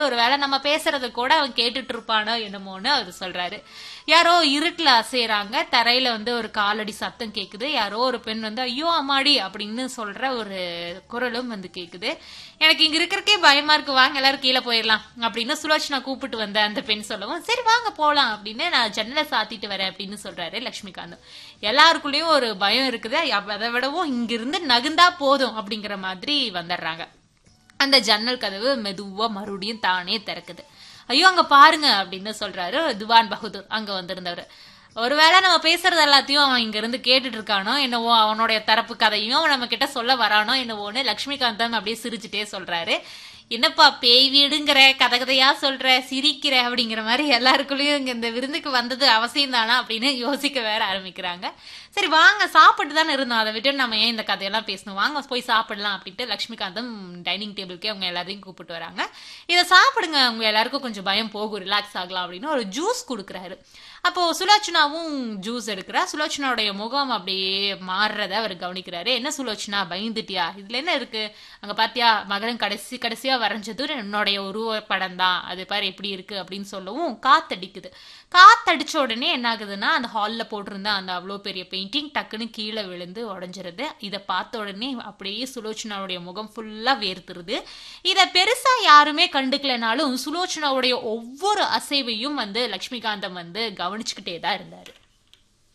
ஒருவேளை நம்ம பேசுறத கூட அவன் கேட்டுட்டு இருப்பானோ என்னமோன்னு அவர் சொல்றாரு யாரோ இருட்டுல அசைறாங்க தரையில வந்து ஒரு காலடி சத்தம் கேக்குது யாரோ ஒரு பெண் வந்து ஐயோ அம்மாடி அப்படின்னு சொல்ற ஒரு குரலும் வந்து கேக்குது எனக்கு இங்க இருக்கிறக்கே பயமா இருக்கு வாங்க எல்லாரும் கீழே போயிடலாம் அப்படின்னு சுலோச்சனா கூப்பிட்டு வந்த அந்த பெண் சொல்லவும் சரி வாங்க போலாம் அப்படின்னு நான் ஜன்னலை சாத்திட்டு வரேன் அப்படின்னு சொல்றாரு லட்சுமிகாந்த் எல்லாருக்குள்ளயும் ஒரு பயம் இருக்குது அதை விடவும் இங்கிருந்து நகுந்தா போதும் அப்படிங்கிற மாதிரி வந்துடுறாங்க அந்த ஜன்னல் கதவு மெதுவா மறுபடியும் தானே திறக்குது ஐயோ அங்க பாருங்க அப்படின்னு சொல்றாரு திவான் பகதூர் அங்க வந்திருந்தவர் ஒருவேளை நம்ம பேசுறது எல்லாத்தையும் அவன் இங்க இருந்து கேட்டுட்டு இருக்கானோ என்னவோ அவனுடைய தரப்பு கதையும் அவன் நம்ம கிட்ட சொல்ல வரானோ என்னவோன்னு லட்சுமிகாந்தன் அப்படியே சிரிச்சுட்டே சொல்றாரு என்னப்பா பேய் வீடுங்கிற கதை கதையா சொல்ற சிரிக்கிற அப்படிங்கிற மாதிரி எல்லாருக்குள்ளயும் இங்க இந்த விருந்துக்கு வந்தது அவசியம் தானா அப்படின்னு யோசிக்க வேற ஆரம்பிக்கிறாங்க சரி வாங்க சாப்பிட்டு தானே இருந்தோம் அதை விட்டு நம்ம ஏன் இந்த கதையெல்லாம் பேசணும் வாங்க போய் சாப்பிடலாம் அப்படின்ட்டு லட்சுமிகாந்தம் டைனிங் டேபிளுக்கே அவங்க எல்லாரையும் கூப்பிட்டு வராங்க இதை சாப்பிடுங்க அவங்க எல்லாருக்கும் கொஞ்சம் பயம் போகும் ரிலாக்ஸ் ஆகலாம் அப்படின்னு ஒரு ஜூஸ் கொடுக்குறாரு அப்போ சுலோச்சனாவும் ஜூஸ் எடுக்கிறா சுலோச்சனாவுடைய முகம் அப்படியே மாறுறத அவர் கவனிக்கிறாரு என்ன சுலோச்சனா பயந்துட்டியா இதுல என்ன இருக்கு அங்க பாத்தியா மகன் கடைசி கடைசியா வரைஞ்சது என்னுடைய உருவப்படம் தான் அது பாரு எப்படி இருக்கு அப்படின்னு சொல்லவும் காத்தடிக்குது காத்தடிச்ச உடனே என்ன ஆகுதுன்னா அந்த ஹாலில் போட்டிருந்த அந்த அவ்வளோ பெரிய பெயிண்டிங் டக்குன்னு கீழே விழுந்து உடஞ்சிருது இதை பார்த்த உடனே அப்படியே சுலோச்சனாவுடைய முகம் ஃபுல்லாக வேர்த்துருது இதை பெருசாக யாருமே கண்டுக்கலனாலும் சுலோச்சனாவுடைய ஒவ்வொரு அசைவையும் வந்து லக்ஷ்மிகாந்தம் வந்து கவனிச்சுக்கிட்டே தான் இருந்தார்